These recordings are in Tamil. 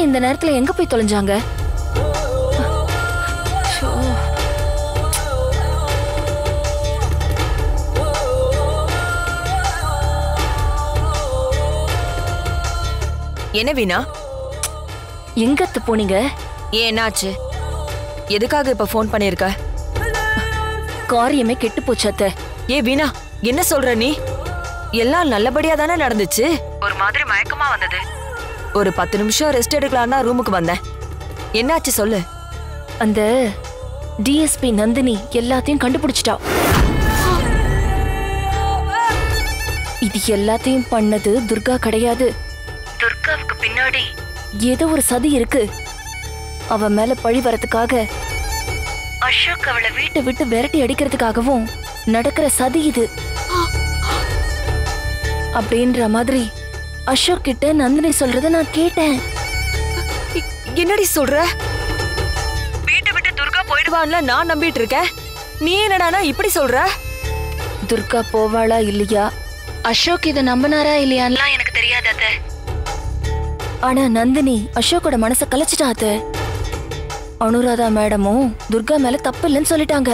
இந்த நேரத்துல எங்க போய் தொலைஞ்சாங்க ஷோ. என்ன வீணா எங்க அத்தை போனீங்க ஏன் என்னாச்சு எதுக்காக இப்ப ஃபோன் பண்ணிருக்க காரியமே கெட்டு போச்சு அத்தை ஏ வீணா என்ன சொல்ற நீ எல்லாம் நல்லபடியா தானே நடந்துச்சு ஒரு மாதிரி மயக்கமா வந்தது ஒரு பத்து நிமிஷம் ரெஸ்ட் எடுக்கலாம் தான் ரூமுக்கு வந்தேன் என்னாச்சு சொல்லு அந்த டிஎஸ்பி நந்தினி எல்லாத்தையும் கண்டுபிடிச்சிட்டா இது எல்லாத்தையும் பண்ணது துர்கா கிடையாது துர்காவுக்கு பின்னாடி ஏதோ ஒரு சதி இருக்கு அவ மேல பழி வரதுக்காக அசோக் அவளை வீட்டை விட்டு விரட்டி அடிக்கிறதுக்காகவும் நடக்கிற சதி இது அப்படின்ற மாதிரி அசோக் கிட்ட நந்தினி சொல்றத நான் கேட்டேன் இ- என்னடி சொல்ற வீட்டை விட்டு துர்கா போயிடுவான்ல நான் நம்பிட்டு இருக்கேன் நீ என்னடானா இப்படி சொல்ற துர்கா போவாளா இல்லையா அசோக் இத நம்பினாரா இல்லையான்லாம் எனக்கு தெரியாது அத்த ஆனா நந்தினி அசோக்கோட மனச கலைச்சிட்டா அத்த அனுராதா மேடமும் துர்கா மேல தப்பு இல்லைன்னு சொல்லிட்டாங்க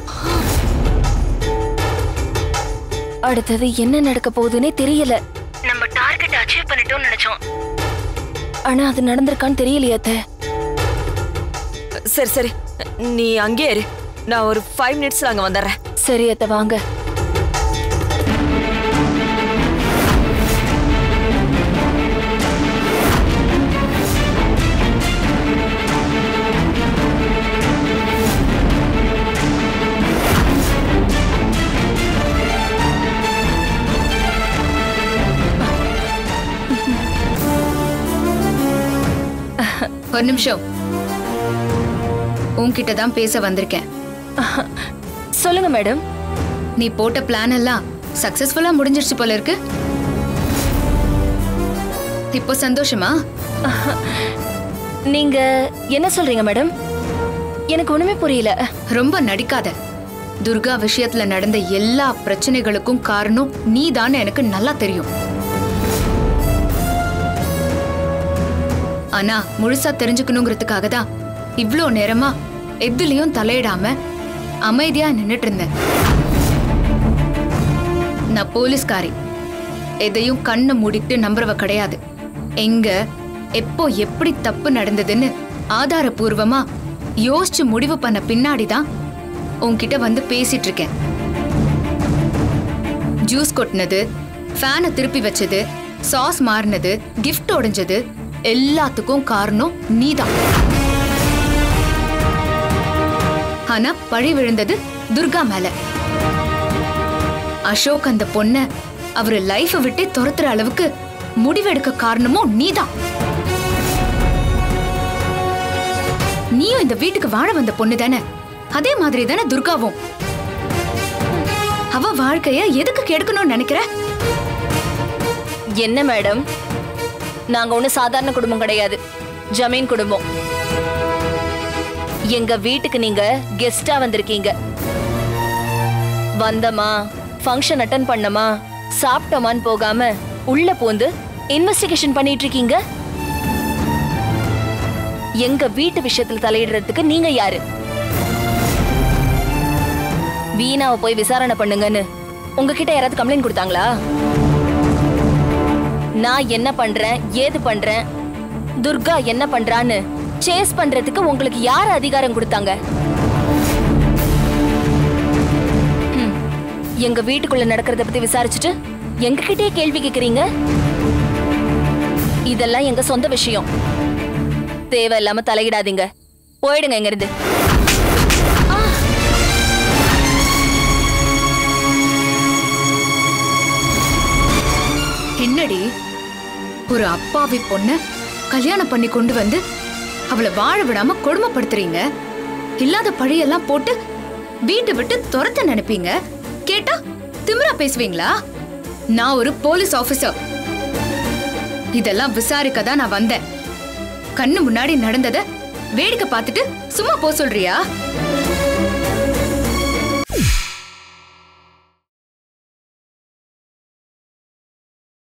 அடுத்தது என்ன நடக்க போகுதுன்னே தெரியல நம்ம டார்கெட் அச்சீவ் பண்ணிட்டோம்னு நினைச்சோம் ஆனா அது நடந்திருக்கான்னு தெரியலையே அத்த சரி சரி நீ அங்கே இரு நான் ஒரு ஃபைவ் மினிட்ஸ்ல அங்க வந்துடுறேன் சரி அத்த வாங்க ஒரு நிமிஷம் உன்கிட்ட தான் பேச வந்திருக்கேன் சொல்லுங்க மேடம் நீ போட்ட பிளான் எல்லாம் சக்சஸ்ஃபுல்லா முடிஞ்சிருச்சு போல இருக்கு இப்போ சந்தோஷமா நீங்க என்ன சொல்றீங்க மேடம் எனக்கு ஒண்ணுமே புரியல ரொம்ப நடிக்காத துர்கா விஷயத்துல நடந்த எல்லா பிரச்சனைகளுக்கும் காரணம் நீதான்னு எனக்கு நல்லா தெரியும் ஆனா முழுசா தெரிஞ்சுக்கணுங்கிறதுக்காக தான் இவ்ளோ நேரமா எதுலயும் தலையிடாம அமைதியா நின்னுட்டு இருந்தேன் நான் போலீஸ்காரி எதையும் கண்ணை மூடிட்டு நம்புறவ கிடையாது எங்க எப்போ எப்படி தப்பு நடந்ததுன்னு ஆதாரபூர்வமா யோசிச்சு முடிவு பண்ண பின்னாடி தான் உன்கிட்ட வந்து பேசிட்டு இருக்கேன் ஜூஸ் கொட்டினது ஃபேனை திருப்பி வச்சது சாஸ் மாறினது கிஃப்ட் உடைஞ்சது எல்லாத்துக்கும் காரணம் நீதான் ஆனா பழி விழுந்தது துர்கா மேல அசோக் அந்த பொண்ண அவரு லைஃப விட்டே துரத்துற அளவுக்கு முடிவெடுக்க காரணமும் நீதான் நீயும் இந்த வீட்டுக்கு வாழ வந்த பொண்ணு தானே அதே மாதிரி தானே துர்காவும் அவ வாழ்க்கைய எதுக்கு கெடுக்கணும்னு நினைக்கிற என்ன மேடம் நாங்க ஒண்ணு சாதாரண குடும்பம் கிடையாது ஜமீன் குடும்பம் எங்க வீட்டுக்கு நீங்க கெஸ்டா வந்திருக்கீங்க வந்தமா ஃபங்க்ஷன் அட்டன் பண்ணமா சாப்பிட்டோமான்னு போகாம உள்ள பூந்து இன்வெஸ்டிகேஷன் பண்ணிட்டு இருக்கீங்க எங்க வீட்டு விஷயத்துல தலையிடுறதுக்கு நீங்க யாரு வீணாவை போய் விசாரணை பண்ணுங்கன்னு உங்ககிட்ட யாராவது கம்ப்ளைண்ட் கொடுத்தாங்களா நான் என்ன பண்றேன் ஏது பண்றேன் துர்கா என்ன பண்றான்னு சேஸ் பண்றதுக்கு உங்களுக்கு யார் அதிகாரம் கொடுத்தாங்க ஹம், எங்க வீட்டுக்குள்ள நடக்கிறத பத்தி விசாரிச்சுட்டு எங்ககிட்டயே கேள்வி கேக்குறீங்க இதெல்லாம் எங்க சொந்த விஷயம் தேவையில்லாம தலையிடாதீங்க போயிடுங்க இங்க இருந்து என்னடி ஒரு அப்பாவி பொண்ண கல்யாணம் பண்ணி கொண்டு வந்து அவளை வாழ விடாம கொடுமைப்படுத்துறீங்க இல்லாத பழியெல்லாம் போட்டு வீட்டை விட்டு துரத்த நினைப்பீங்க கேட்டா திமிரா பேசுவீங்களா நான் ஒரு போலீஸ் ஆபீசர் இதெல்லாம் விசாரிக்க தான் நான் வந்தேன் கண்ணு முன்னாடி நடந்தத வேடிக்கை பார்த்துட்டு சும்மா போ சொல்றியா